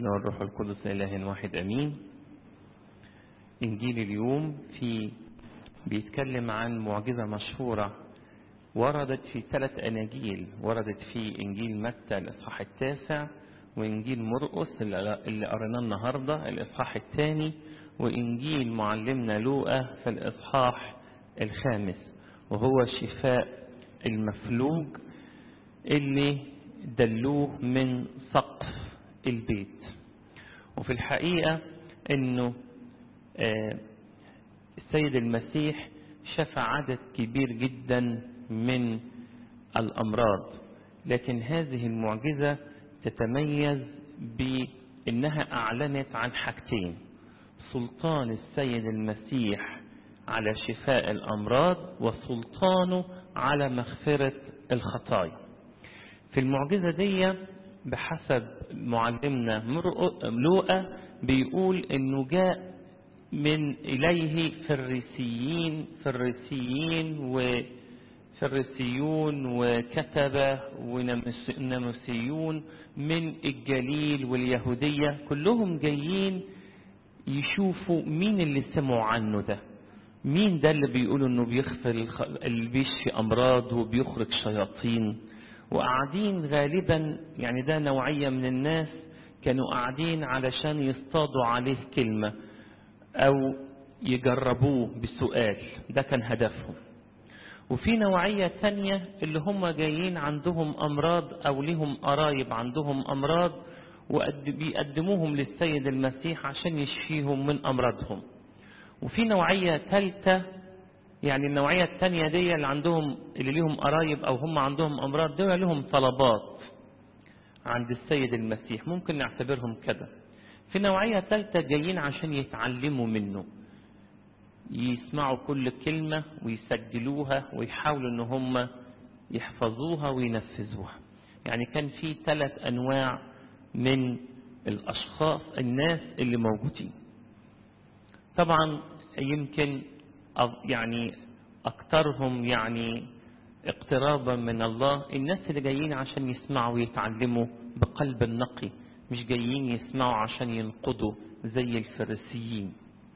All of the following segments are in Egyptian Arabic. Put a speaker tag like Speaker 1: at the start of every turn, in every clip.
Speaker 1: والابن والروح القدس إله واحد أمين إنجيل اليوم في بيتكلم عن معجزة مشهورة وردت في ثلاث أناجيل وردت في إنجيل متى الإصحاح التاسع وإنجيل مرقس اللي قريناه النهاردة الإصحاح الثاني وإنجيل معلمنا لوقا في الإصحاح الخامس وهو شفاء المفلوج اللي دلوه من سقف البيت وفي الحقيقة انه السيد المسيح شفى عدد كبير جدا من الأمراض لكن هذه المعجزة تتميز بأنها أعلنت عن حاجتين سلطان السيد المسيح على شفاء الأمراض وسلطانه على مغفرة الخطايا في المعجزة دي بحسب معلمنا لوقا بيقول انه جاء من اليه فريسيين فريسيين وفريسيون وكتبة وناموسيون من الجليل واليهودية كلهم جايين يشوفوا مين اللي سمعوا عنه ده مين ده اللي بيقولوا انه بيغفر اللي بيشفي امراض وبيخرج شياطين وقاعدين غالبا يعني ده نوعية من الناس كانوا قاعدين علشان يصطادوا عليه كلمة أو يجربوه بسؤال ده كان هدفهم وفي نوعية تانية اللي هم جايين عندهم أمراض أو لهم قرايب عندهم أمراض وبيقدموهم للسيد المسيح عشان يشفيهم من أمراضهم وفي نوعية ثالثة يعني النوعية الثانية دي اللي عندهم اللي ليهم قرايب أو هم عندهم أمراض دول لهم طلبات عند السيد المسيح ممكن نعتبرهم كده في نوعية ثالثة جايين عشان يتعلموا منه يسمعوا كل كلمة ويسجلوها ويحاولوا ان هم يحفظوها وينفذوها يعني كان في ثلاث أنواع من الأشخاص الناس اللي موجودين طبعا يمكن يعني أكثرهم يعني اقترابا من الله الناس اللي جايين عشان يسمعوا ويتعلموا بقلب نقي مش جايين يسمعوا عشان ينقضوا زي الفريسيين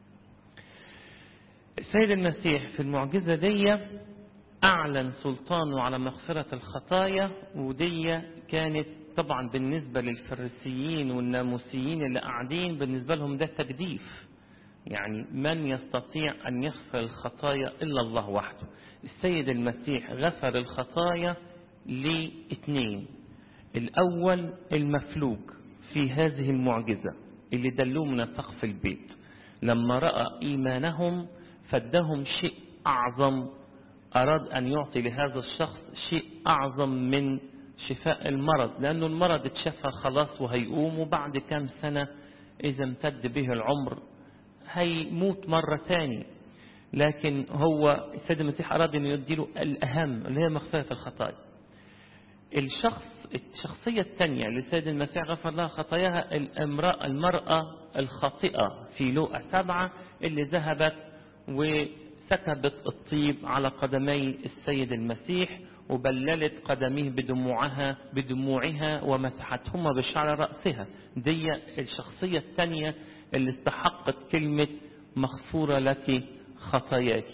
Speaker 1: السيد المسيح في المعجزة دي أعلن سلطانه على مغفرة الخطايا ودي كانت طبعا بالنسبة للفريسيين والناموسيين اللي قاعدين بالنسبة لهم ده تجديف يعني من يستطيع أن يغفر الخطايا إلا الله وحده السيد المسيح غفر الخطايا لاثنين الأول المفلوج في هذه المعجزة اللي دلوه من سقف البيت لما رأى إيمانهم فادهم شيء أعظم أراد أن يعطي لهذا الشخص شيء أعظم من شفاء المرض لأنه المرض اتشفى خلاص وهيقوم وبعد كام سنة إذا امتد به العمر هيموت مرة تاني لكن هو السيد المسيح أراد أن يديله الأهم اللي هي مغفرة الخطايا الشخص الشخصية الثانية اللي السيد المسيح غفر لها خطاياها الامرأة المرأة الخاطئة في لوقا سبعة اللي ذهبت وسكبت الطيب على قدمي السيد المسيح وبللت قدميه بدموعها بدموعها ومسحتهما بشعر رأسها دي الشخصية الثانية اللي استحقت كلمة مغفورة لك خطاياك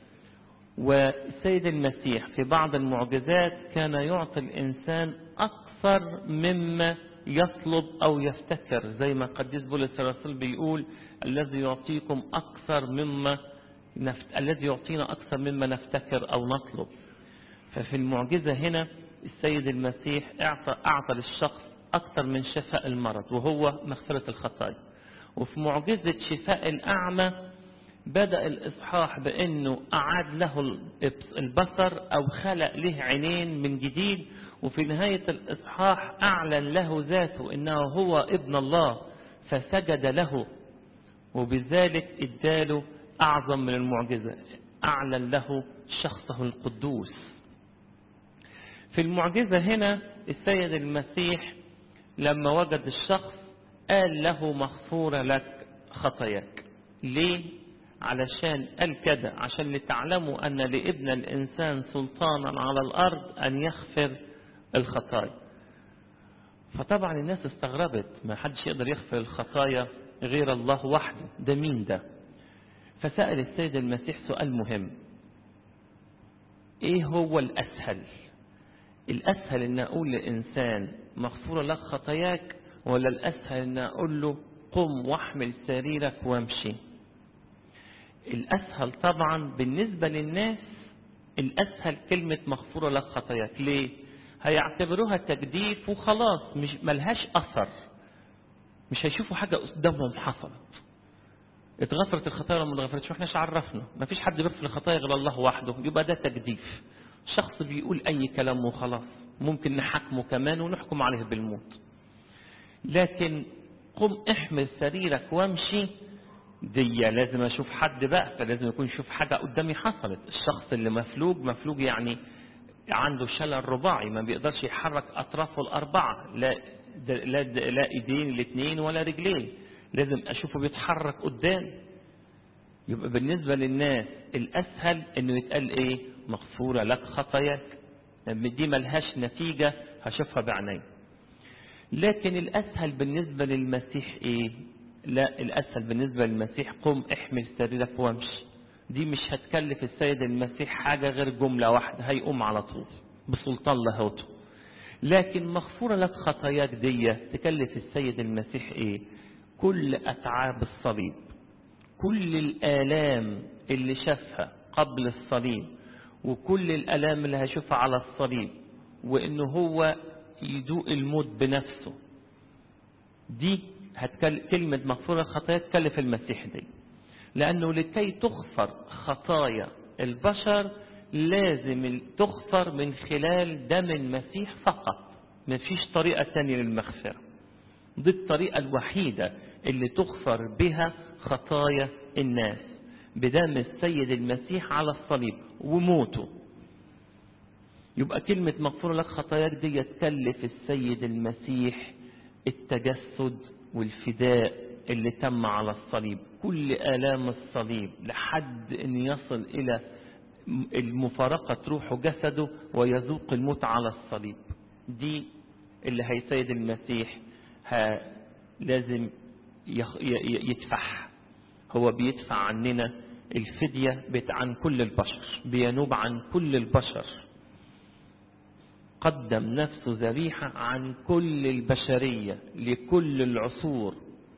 Speaker 1: والسيد المسيح في بعض المعجزات كان يعطي الإنسان أكثر مما يطلب أو يفتكر زي ما قديس بولس الرسول بيقول الذي يعطيكم أكثر مما نفت... الذي يعطينا أكثر مما نفتكر أو نطلب ففي المعجزة هنا السيد المسيح أعطى, أعطى للشخص أكثر من شفاء المرض وهو مغفرة الخطايا وفي معجزة شفاء الأعمى بدأ الإصحاح بأنه أعاد له البصر أو خلق له عينين من جديد وفي نهاية الإصحاح أعلن له ذاته إنه هو ابن الله فسجد له وبذلك اداله أعظم من المعجزة أعلن له شخصه القدوس في المعجزة هنا السيد المسيح لما وجد الشخص قال له مغفورة لك خطاياك ليه علشان قال كده عشان لتعلموا أن لابن الإنسان سلطانا على الأرض أن يغفر الخطايا فطبعا الناس استغربت ما حدش يقدر يغفر الخطايا غير الله وحده ده مين ده فسأل السيد المسيح سؤال مهم ايه هو الاسهل الاسهل ان اقول لانسان مغفورة لك خطاياك ولا الاسهل ان اقول له قم واحمل سريرك وامشي الاسهل طبعا بالنسبة للناس الاسهل كلمة مغفورة لك خطاياك ليه هيعتبروها تجديف وخلاص مش ملهاش اثر مش هيشوفوا حاجة قدامهم حصلت اتغفرت الخطايا ولا ما اتغفرتش واحنا عرفنا ما فيش حد بيغفر الخطايا غير الله وحده يبقى ده تجديف شخص بيقول اي كلام وخلاص ممكن نحاكمه كمان ونحكم عليه بالموت لكن قم احمل سريرك وامشي دي لازم اشوف حد بقى فلازم يكون يشوف حاجة قدامي حصلت الشخص اللي مفلوج مفلوج يعني عنده شلل رباعي ما بيقدرش يحرك اطرافه الاربعة لا لا لا ايدين الاثنين ولا رجلين لازم اشوفه بيتحرك قدام يبقى بالنسبة للناس الاسهل انه يتقال ايه مغفورة لك خطاياك دي ملهاش نتيجة هشوفها بعيني لكن الاسهل بالنسبة للمسيح ايه لا الاسهل بالنسبة للمسيح قم احمل سريرك وامشي دي مش هتكلف السيد المسيح حاجة غير جملة واحدة هيقوم على طول بسلطان لاهوته لكن مغفورة لك خطاياك دي تكلف السيد المسيح ايه كل اتعاب الصليب كل الالام اللي شافها قبل الصليب وكل الالام اللي هيشوفها على الصليب وانه هو يدوق الموت بنفسه دي هتكل... كلمة مغفورة الخطايا تكلف المسيح دي لأنه لكي تغفر خطايا البشر لازم تغفر من خلال دم المسيح فقط ما فيش طريقة تانية للمغفرة دي الطريقة الوحيدة اللي تغفر بها خطايا الناس بدم السيد المسيح على الصليب وموته يبقى كلمة مغفورة لك خطاياك دي تكلف السيد المسيح التجسد والفداء اللي تم على الصليب كل آلام الصليب لحد أن يصل إلى المفارقة روح جسده ويذوق الموت على الصليب دي اللي هيسيد المسيح ها لازم يدفع هو بيدفع عننا الفدية عن كل البشر بينوب عن كل البشر قدم نفسه ذبيحة عن كل البشرية لكل العصور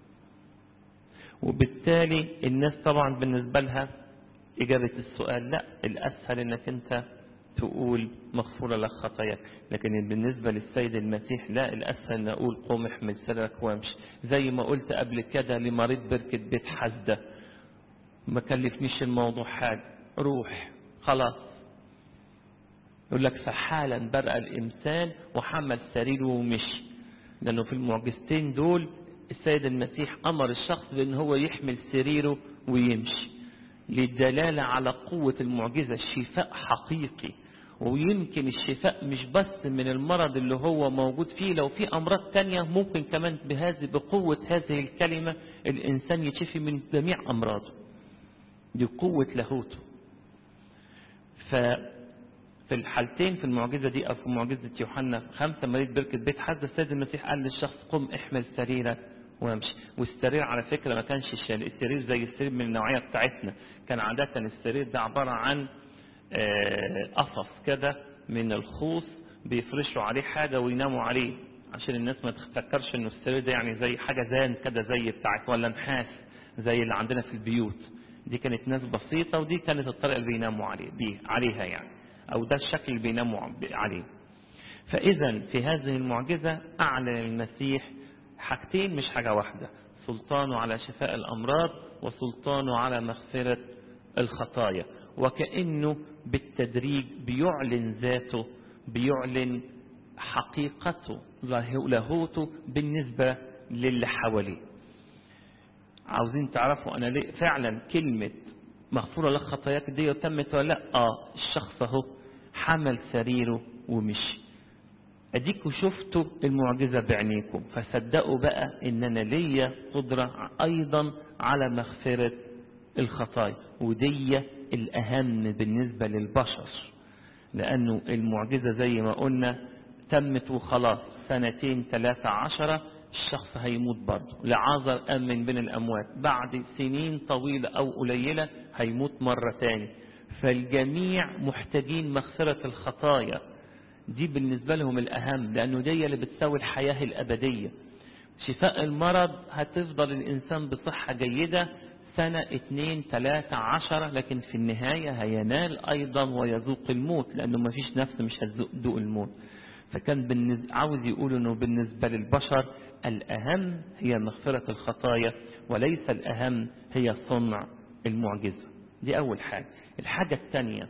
Speaker 1: وبالتالي الناس طبعا بالنسبة لها إجابة السؤال لا الأسهل إنك أنت تقول مغفورة لك خطاياك لكن بالنسبة للسيد المسيح لا الأسهل أن أقول قوم احمل سرك وامشي زي ما قلت قبل كده لمريض بركة بيت حزدة ما كلفنيش الموضوع حاجة روح خلاص يقول لك فحالا برأ الإنسان وحمل سريره ومشي لأنه في المعجزتين دول السيد المسيح أمر الشخص بأن هو يحمل سريره ويمشي للدلالة على قوة المعجزة الشفاء حقيقي ويمكن الشفاء مش بس من المرض اللي هو موجود فيه لو في أمراض تانية ممكن كمان بهذه بقوة هذه الكلمة الإنسان يشفي من جميع أمراضه دي قوة لاهوته ف في الحالتين في المعجزة دي أو في معجزة يوحنا خمسة مريض بركة بيت حد السيد المسيح قال للشخص قم احمل سريرك وامشي والسرير على فكرة ما كانش السرير زي السرير من النوعية بتاعتنا كان عادة السرير ده عبارة عن قفص كده من الخوص بيفرشوا عليه حاجة ويناموا عليه عشان الناس ما تفتكرش انه السرير ده يعني زي حاجة زان كده زي بتاعت ولا نحاس زي اللي عندنا في البيوت دي كانت ناس بسيطة ودي كانت الطريقة اللي بيناموا عليه بيه عليها يعني أو ده الشكل اللي بيناموا عليه فإذا في هذه المعجزة أعلن المسيح حاجتين مش حاجة واحدة سلطانه على شفاء الأمراض وسلطانه على مغفرة الخطايا وكأنه بالتدريج بيعلن ذاته بيعلن حقيقته لاهوته بالنسبة للي حواليه عاوزين تعرفوا أنا ليه فعلا كلمة مغفورة لك خطاياك دي تمت ولا لا اه الشخص اهو حمل سريره ومشي اديكوا شفتوا المعجزة بعينيكم فصدقوا بقى ان انا ليا قدرة ايضا على مغفرة الخطايا ودي الاهم بالنسبة للبشر لانه المعجزة زي ما قلنا تمت وخلاص سنتين ثلاثة عشرة الشخص هيموت برضه لعازر قام من بين الأموات بعد سنين طويلة أو قليلة هيموت مرة تاني فالجميع محتاجين مغفرة الخطايا دي بالنسبة لهم الأهم لأنه دي اللي بتساوي الحياة الأبدية شفاء المرض هتفضل الإنسان بصحة جيدة سنة اتنين تلاتة عشرة لكن في النهاية هينال أيضا ويذوق الموت لأنه ما فيش نفس مش هتذوق الموت فكان بالنز... عاوز يقول أنه بالنسبة للبشر الأهم هي مغفرة الخطايا وليس الأهم هي صنع المعجزة دي أول حاجة الحاجة الثانية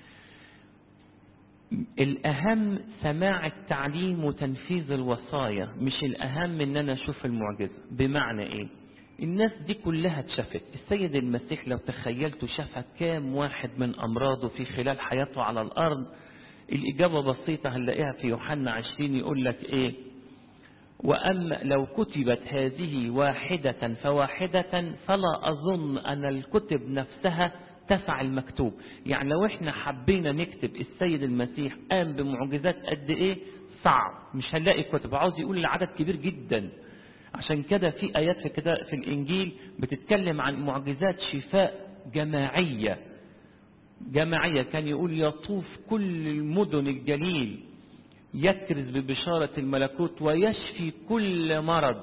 Speaker 1: الأهم سماع التعليم وتنفيذ الوصايا مش الأهم إن أنا أشوف المعجزة بمعنى إيه الناس دي كلها اتشافت السيد المسيح لو تخيلتوا شاف كام واحد من أمراضه في خلال حياته على الأرض الإجابة بسيطة هنلاقيها في يوحنا عشرين يقول لك إيه وأما لو كتبت هذه واحدة فواحدة فلا أظن أن الكتب نفسها تفع المكتوب يعني لو احنا حبينا نكتب السيد المسيح قام بمعجزات قد ايه صعب مش هنلاقي كتب عاوز يقول العدد كبير جدا عشان كده في ايات في كده في الانجيل بتتكلم عن معجزات شفاء جماعيه جماعيه كان يقول يطوف كل المدن الجليل يكرز ببشاره الملكوت ويشفي كل مرض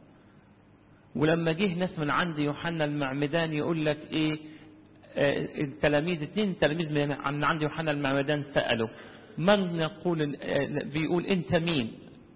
Speaker 1: ولما جه ناس من عند يوحنا المعمدان يقول لك ايه التلاميذ اثنين تلاميذ من عند يوحنا المعمدان سألوا من يقول بيقول انت مين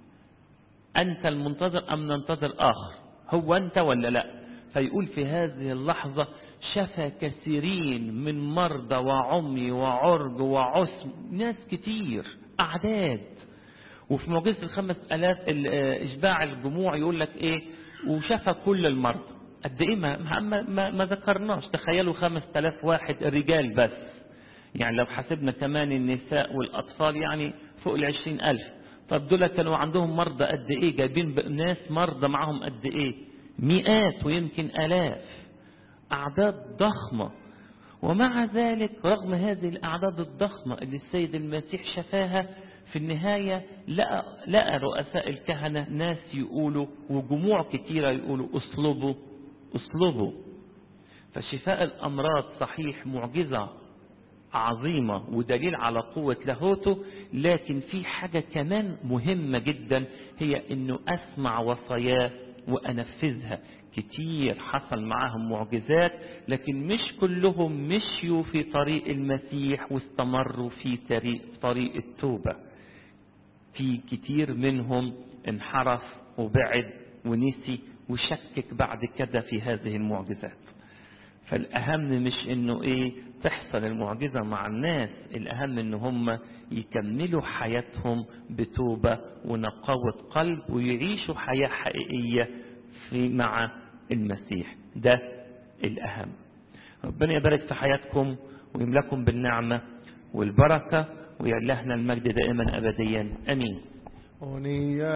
Speaker 1: انت المنتظر ام ننتظر اخر هو انت ولا لا فيقول في هذه اللحظة شفى كثيرين من مرضى وعمي وعرج وعسم ناس كتير اعداد وفي معجزة الخمس الاف اشباع الجموع يقول لك ايه وشفى كل المرضى قد ايه ما, ما, ما, ما ذكرناش تخيلوا خمس تلاف واحد رجال بس يعني لو حسبنا كمان النساء والأطفال يعني فوق العشرين ألف طب دول كانوا عندهم مرضى قد ايه جايبين ناس مرضى معهم قد ايه مئات ويمكن آلاف أعداد ضخمة ومع ذلك رغم هذه الأعداد الضخمة اللي السيد المسيح شفاها في النهاية لقى, لقى رؤساء الكهنة ناس يقولوا وجموع كتيرة يقولوا اصلبوا اصلبوا فشفاء الأمراض صحيح معجزة عظيمة ودليل على قوة لاهوته لكن في حاجة كمان مهمة جدا هي انه اسمع وصاياه وانفذها كتير حصل معاهم معجزات لكن مش كلهم مشيوا في طريق المسيح واستمروا في طريق, طريق التوبة في كتير منهم انحرف وبعد ونسي وشكك بعد كده في هذه المعجزات فالأهم مش انه ايه تحصل المعجزة مع الناس الأهم ان هم يكملوا حياتهم بتوبة ونقاوة قلب ويعيشوا حياة حقيقية في مع المسيح ده الأهم ربنا يبارك في حياتكم ويملكم بالنعمة والبركة ويعلهنا المجد دائما أبديا أمين